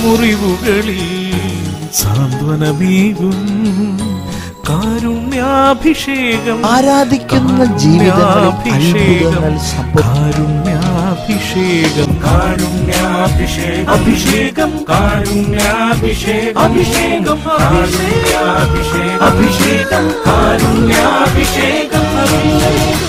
മുറിവുകളിൽ സാന്ത്വനമേകും കാരുണ്യാഭിഷേകം ആരാധിക്കുന്ന ജീവിതങ്ങളിൽ അത്ഭുതങ്ങൾ സംഭവിക്കും കാരുണ്യാഭിഷേകം കാരുണ്യാഭിഷേകം അഭിഷേകം കാരുണ്യാഭിഷേകം അഭിഷേകം കാരുണ്യാഭിഷേകം അഭിഷേകം കാരുണ്യാഭിഷേകം അഭിഷേകം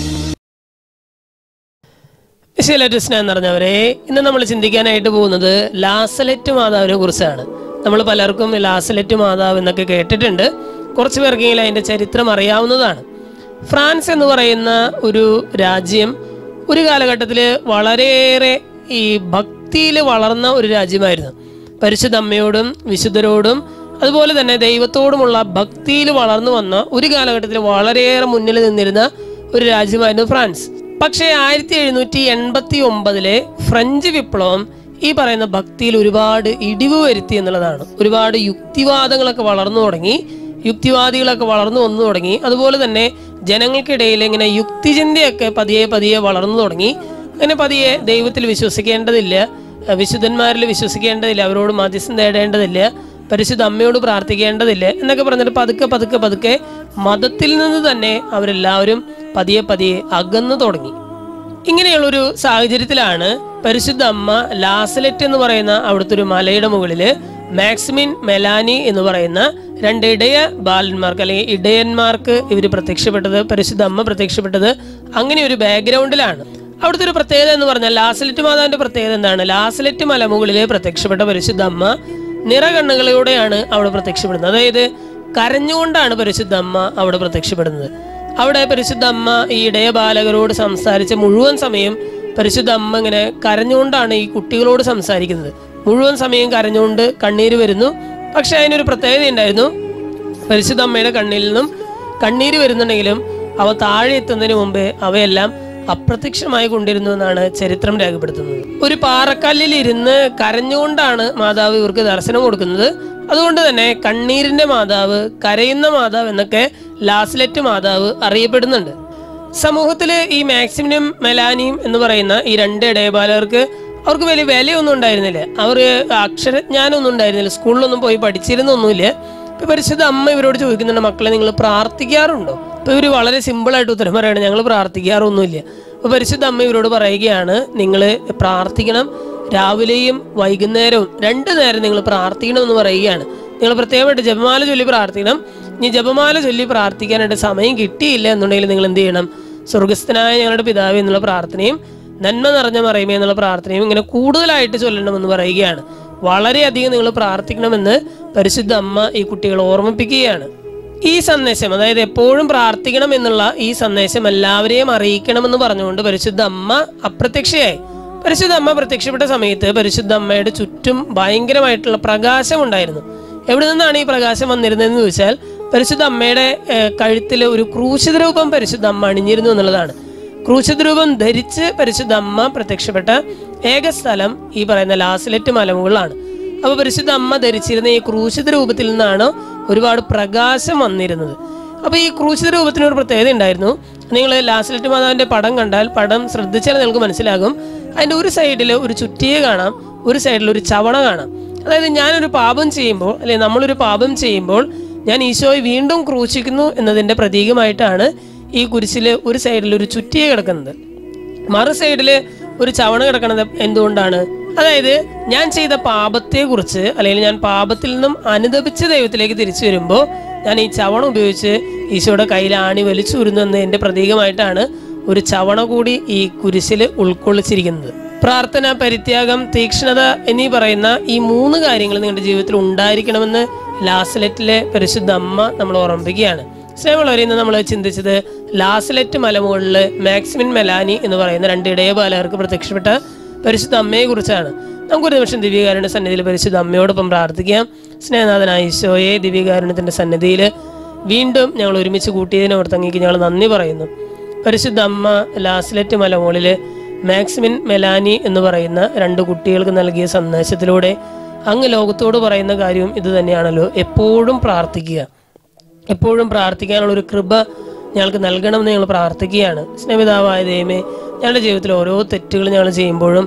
ശിലറ്റുസ്ന എന്ന് പറഞ്ഞവരെ ഇന്ന് നമ്മൾ ചിന്തിക്കാനായിട്ട് പോകുന്നത് ലാസലറ്റ് മാതാവിനെ കുറിച്ചാണ് നമ്മൾ പലർക്കും ലാസലറ്റ് മാതാവ് എന്നൊക്കെ കേട്ടിട്ടുണ്ട് കുറച്ച് പേർക്കെങ്കിലും അതിൻ്റെ ചരിത്രം അറിയാവുന്നതാണ് ഫ്രാൻസ് എന്ന് പറയുന്ന ഒരു രാജ്യം ഒരു കാലഘട്ടത്തിൽ വളരെയേറെ ഈ ഭക്തിയിൽ വളർന്ന ഒരു രാജ്യമായിരുന്നു പരിശുദ്ധ അമ്മയോടും വിശുദ്ധരോടും അതുപോലെ തന്നെ ദൈവത്തോടുമുള്ള ഭക്തിയിൽ വളർന്നു വന്ന ഒരു കാലഘട്ടത്തിൽ വളരെയേറെ മുന്നിൽ നിന്നിരുന്ന ഒരു രാജ്യമായിരുന്നു ഫ്രാൻസ് പക്ഷേ ആയിരത്തി എഴുന്നൂറ്റി എൺപത്തി ഒമ്പതിലെ ഫ്രഞ്ച് വിപ്ലവം ഈ പറയുന്ന ഭക്തിയിൽ ഒരുപാട് ഇടിവ് വരുത്തി എന്നുള്ളതാണ് ഒരുപാട് യുക്തിവാദങ്ങളൊക്കെ വളർന്നു തുടങ്ങി യുക്തിവാദികളൊക്കെ വളർന്നു വന്നു തുടങ്ങി അതുപോലെ തന്നെ ജനങ്ങൾക്കിടയിൽ ഇങ്ങനെ യുക്തിചിന്തയൊക്കെ പതിയെ പതിയെ വളർന്നു തുടങ്ങി അങ്ങനെ പതിയെ ദൈവത്തിൽ വിശ്വസിക്കേണ്ടതില്ല അഹ് വിശുദ്ധന്മാരിൽ വിശ്വസിക്കേണ്ടതില്ല അവരോട് മധ്യസ്ഥം തേടേണ്ടതില്ല പരിശുദ്ധ അമ്മയോട് പ്രാർത്ഥിക്കേണ്ടതില്ല എന്നൊക്കെ പറഞ്ഞിട്ട് പതുക്കെ പതുക്കെ പതുക്കെ മതത്തിൽ നിന്ന് തന്നെ അവരെല്ലാവരും പതിയെ പതിയെ അകന്നു തുടങ്ങി ഇങ്ങനെയുള്ളൊരു സാഹചര്യത്തിലാണ് പരിശുദ്ധ അമ്മ ലാസലെറ്റ് എന്ന് പറയുന്ന അവിടുത്തെ ഒരു മലയുടെ മുകളില് മാക്സിമിൻ മെലാനി എന്ന് പറയുന്ന രണ്ട് ഇടയ ബാലന്മാർക്ക് അല്ലെങ്കിൽ ഇടയന്മാർക്ക് ഇവർ പ്രത്യക്ഷപ്പെട്ടത് പരിശുദ്ധ അമ്മ പ്രത്യക്ഷപ്പെട്ടത് അങ്ങനെ ഒരു ബാക്ക്ഗ്രൗണ്ടിലാണ് അവിടുത്തെ ഒരു പ്രത്യേകത എന്ന് പറഞ്ഞാൽ ലാസലെറ്റ് മാതാവിന്റെ പ്രത്യേകത എന്താണ് ലാസലെറ്റ് മലമുകളിൽ പ്രത്യക്ഷപ്പെട്ട പരിശുദ്ധ അമ്മ നിറകണ്ണുകളിലൂടെയാണ് അവിടെ പ്രത്യക്ഷപ്പെടുന്നത് അതായത് കരഞ്ഞുകൊണ്ടാണ് പരിശുദ്ധ അമ്മ അവിടെ പ്രത്യക്ഷപ്പെടുന്നത് അവിടെ പരിശുദ്ധ അമ്മ ഈ ഇടയ ബാലകരോട് സംസാരിച്ച മുഴുവൻ സമയം പരിശുദ്ധ അമ്മ ഇങ്ങനെ കരഞ്ഞുകൊണ്ടാണ് ഈ കുട്ടികളോട് സംസാരിക്കുന്നത് മുഴുവൻ സമയം കരഞ്ഞുകൊണ്ട് കണ്ണീര് വരുന്നു പക്ഷെ അതിനൊരു പ്രത്യേകത ഉണ്ടായിരുന്നു പരിശുദ്ധ അമ്മയുടെ കണ്ണിൽ നിന്നും കണ്ണീര് വരുന്നുണ്ടെങ്കിലും അവ താഴെ എത്തുന്നതിന് മുമ്പേ അവയെല്ലാം അപ്രത്യക്ഷമായി കൊണ്ടിരുന്നു എന്നാണ് ചരിത്രം രേഖപ്പെടുത്തുന്നത് ഒരു പാറക്കല്ലിൽ ഇരുന്ന് കരഞ്ഞുകൊണ്ടാണ് മാതാവ് ഇവർക്ക് ദർശനം കൊടുക്കുന്നത് അതുകൊണ്ട് തന്നെ കണ്ണീരിന്റെ മാതാവ് കരയുന്ന മാതാവ് എന്നൊക്കെ ലാസ്ലെറ്റ് മാതാവ് അറിയപ്പെടുന്നുണ്ട് സമൂഹത്തില് ഈ മാക്സിമിനും മെലാനിയും എന്ന് പറയുന്ന ഈ രണ്ട് ഇടയബാലകർക്ക് അവർക്ക് വലിയ വിലയൊന്നും ഉണ്ടായിരുന്നില്ല അവർ അക്ഷരജ്ഞാനം ഒന്നും ഉണ്ടായിരുന്നില്ല സ്കൂളിലൊന്നും പോയി പഠിച്ചിരുന്നൊന്നുമില്ല ഇപ്പൊ പരിശുദ്ധ അമ്മ ഇവരോട് ചോദിക്കുന്നുണ്ട് മക്കളെ നിങ്ങൾ പ്രാർത്ഥിക്കാറുണ്ടോ ഇപ്പൊ ഇവര് വളരെ സിമ്പിൾ ആയിട്ട് ഉത്തരം പറയാണ് ഞങ്ങൾ പ്രാർത്ഥിക്കാറൊന്നുമില്ല അപ്പൊ പരിശുദ്ധ അമ്മ ഇവരോട് പറയുകയാണ് നിങ്ങൾ പ്രാർത്ഥിക്കണം രാവിലെയും വൈകുന്നേരവും രണ്ടു നേരം നിങ്ങൾ പ്രാർത്ഥിക്കണം എന്ന് പറയുകയാണ് നിങ്ങൾ പ്രത്യേകമായിട്ട് ജപമാല ചൊല്ലി പ്രാർത്ഥിക്കണം ഇനി ജപമാല ചൊല്ലി പ്രാർത്ഥിക്കാനായിട്ട് സമയം കിട്ടിയില്ല എന്നുണ്ടെങ്കിൽ നിങ്ങൾ എന്ത് ചെയ്യണം സ്വർഗസ്ഥനായ ഞങ്ങളുടെ പിതാവ് എന്നുള്ള പ്രാർത്ഥനയും നന്മ നിറഞ്ഞ മറിയുമേ എന്നുള്ള പ്രാർത്ഥനയും ഇങ്ങനെ കൂടുതലായിട്ട് ചൊല്ലണമെന്ന് പറയുകയാണ് വളരെയധികം നിങ്ങൾ പ്രാർത്ഥിക്കണമെന്ന് പരിശുദ്ധ അമ്മ ഈ കുട്ടികളെ ഓർമ്മിപ്പിക്കുകയാണ് ഈ സന്ദേശം അതായത് എപ്പോഴും പ്രാർത്ഥിക്കണം എന്നുള്ള ഈ സന്ദേശം എല്ലാവരെയും അറിയിക്കണമെന്ന് പറഞ്ഞുകൊണ്ട് പരിശുദ്ധ അമ്മ അപ്രത്യക്ഷയായി പരിശുദ്ധ അമ്മ പ്രത്യക്ഷപ്പെട്ട സമയത്ത് പരിശുദ്ധ അമ്മയുടെ ചുറ്റും ഭയങ്കരമായിട്ടുള്ള പ്രകാശം ഉണ്ടായിരുന്നു എവിടെ നിന്നാണ് ഈ പ്രകാശം വന്നിരുന്നതെന്ന് ചോദിച്ചാൽ പരിശുദ്ധ അമ്മയുടെ കഴുത്തിൽ ഒരു ക്രൂശിത രൂപം പരിശുദ്ധ അമ്മ അണിഞ്ഞിരുന്നു എന്നുള്ളതാണ് ക്രൂശിത രൂപം ധരിച്ച് പരിശുദ്ധ അമ്മ പ്രത്യക്ഷപ്പെട്ട ഏക സ്ഥലം ഈ പറയുന്ന ലാസ്ലെറ്റ് മലമുകളിലാണ് അപ്പൊ പരിശുദ്ധ അമ്മ ധരിച്ചിരുന്ന ഈ ക്രൂശിത രൂപത്തിൽ നിന്നാണ് ഒരുപാട് പ്രകാശം വന്നിരുന്നത് അപ്പൊ ഈ ക്രൂശിത രൂപത്തിന് ഒരു പ്രത്യേകത ഉണ്ടായിരുന്നു നിങ്ങൾ ലാസ്ലെറ്റ് മാതാവിന്റെ പടം കണ്ടാൽ പടം ശ്രദ്ധിച്ചാൽ നിങ്ങൾക്ക് മനസ്സിലാകും അതിന്റെ ഒരു സൈഡിൽ ഒരു ചുറ്റിയെ കാണാം ഒരു സൈഡിൽ ഒരു ചവണ കാണാം അതായത് ഞാനൊരു പാപം ചെയ്യുമ്പോൾ അല്ലെ നമ്മളൊരു പാപം ചെയ്യുമ്പോൾ ഞാൻ ഈശോയെ വീണ്ടും ക്രൂശിക്കുന്നു എന്നതിന്റെ പ്രതീകമായിട്ടാണ് ഈ കുരിശിൽ ഒരു സൈഡിൽ ഒരു ചുറ്റിയെ കിടക്കുന്നത് മറു സൈഡില് ഒരു ചവണ കിടക്കണത് എന്തുകൊണ്ടാണ് അതായത് ഞാൻ ചെയ്ത പാപത്തെ കുറിച്ച് അല്ലെങ്കിൽ ഞാൻ പാപത്തിൽ നിന്നും അനുദപിച്ച് ദൈവത്തിലേക്ക് തിരിച്ചു വരുമ്പോൾ ഞാൻ ഈ ചവണ ഉപയോഗിച്ച് ഈശോയുടെ കയ്യിൽ ആണി വലിച്ചൂരുന്നു എന്നതിന്റെ പ്രതീകമായിട്ടാണ് ഒരു ചവണ കൂടി ഈ കുരിശിൽ ഉൾക്കൊള്ളിച്ചിരിക്കുന്നത് പ്രാർത്ഥന പരിത്യാഗം തീക്ഷ്ണത എന്നീ പറയുന്ന ഈ മൂന്ന് കാര്യങ്ങൾ നിങ്ങളുടെ ജീവിതത്തിൽ ഉണ്ടായിരിക്കണമെന്ന് ലാസ്ലെറ്റിലെ പരിശുദ്ധ അമ്മ നമ്മൾ ഓർമ്മിപ്പിക്കുകയാണ് സ്നേഹമുള്ളവരെ ഇന്ന് നമ്മൾ ചിന്തിച്ചത് ലാസ്ലെറ്റ് മലമുകളിൽ മാക്സിമിൻ മെലാനി എന്ന് പറയുന്ന രണ്ട് ഇടയബാലകർക്ക് പ്രത്യക്ഷപ്പെട്ട പരിശുദ്ധ അമ്മയെ കുറിച്ചാണ് നമുക്കൊരു നിമിഷം ദിവ്യകാരുണ്യ സന്നിധിയിൽ പരിശുദ്ധ അമ്മയോടൊപ്പം പ്രാർത്ഥിക്കാം സ്നേഹനാഥനായ ഈശോയെ ദിവ്യകാരുണ്യത്തിന്റെ സന്നിധിയിൽ വീണ്ടും ഞങ്ങൾ ഒരുമിച്ച് കൂട്ടിയതിനെ ഓർത്തങ്ങേക്ക് ഞങ്ങൾ നന്ദി പറയുന്നു പരിശുദ്ധ അമ്മ ലാസ്ലെറ്റ് മലമുകളില് മാക്സിമിൻ മെലാനി എന്ന് പറയുന്ന രണ്ട് കുട്ടികൾക്ക് നൽകിയ സന്ദേശത്തിലൂടെ അങ്ങ് ലോകത്തോട് പറയുന്ന കാര്യവും ഇത് തന്നെയാണല്ലോ എപ്പോഴും പ്രാർത്ഥിക്കുക എപ്പോഴും പ്രാർത്ഥിക്കാനുള്ള ഒരു കൃപ ഞങ്ങൾക്ക് നൽകണമെന്ന് ഞങ്ങൾ പ്രാർത്ഥിക്കുകയാണ് സ്നേഹിതാവായ ദൈവമേ ഞങ്ങളുടെ ജീവിതത്തിൽ ഓരോ തെറ്റുകൾ ഞങ്ങൾ ചെയ്യുമ്പോഴും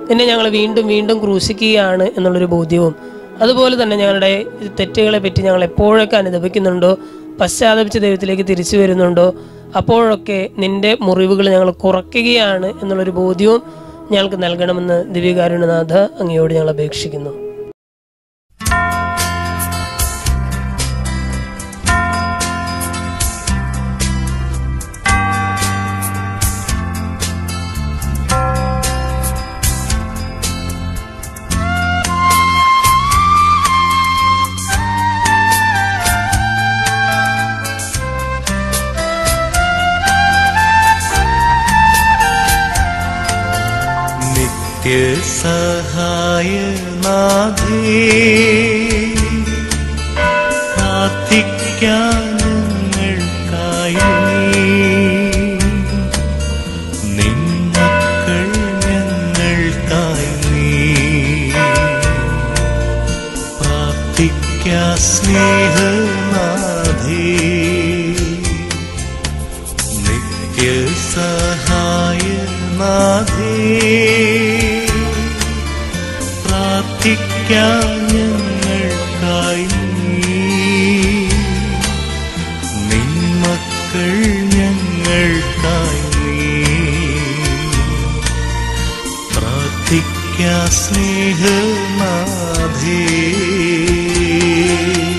നിന്നെ ഞങ്ങൾ വീണ്ടും വീണ്ടും ക്രൂശിക്കുകയാണ് എന്നുള്ളൊരു ബോധ്യവും അതുപോലെ തന്നെ ഞങ്ങളുടെ തെറ്റുകളെ പറ്റി ഞങ്ങൾ എപ്പോഴൊക്കെ അനുദപിക്കുന്നുണ്ടോ പശ്ചാത്തപിച്ച് ദൈവത്തിലേക്ക് തിരിച്ചു വരുന്നുണ്ടോ അപ്പോഴൊക്കെ നിന്റെ മുറിവുകൾ ഞങ്ങൾ കുറയ്ക്കുകയാണ് എന്നുള്ളൊരു ബോധ്യവും ഞങ്ങൾക്ക് നൽകണമെന്ന് ദിവ്യകാരുണ്യനാഥ അങ്ങയോട് ഞങ്ങൾ അപേക്ഷിക്കുന്നു നിത്യസഹായനാഥേ പ്രാർത്ഥിക്കാൻ ഞങ്ങൾക്കായി നിന്നക്കൾ ഞങ്ങൾക്കായി നീ പ്രാർത്ഥിക്കാ സ്നേഹനാഥേ നിത്യസഹായനാഥേ പ്രാർത്ഥിക്കാൻ ഞങ്ങൾക്കായി നീ നിന്മക്കൾ ഞങ്ങൾക്കായി നീ പ്രാർത്ഥിക്കാ സ്നേഹനാഥേ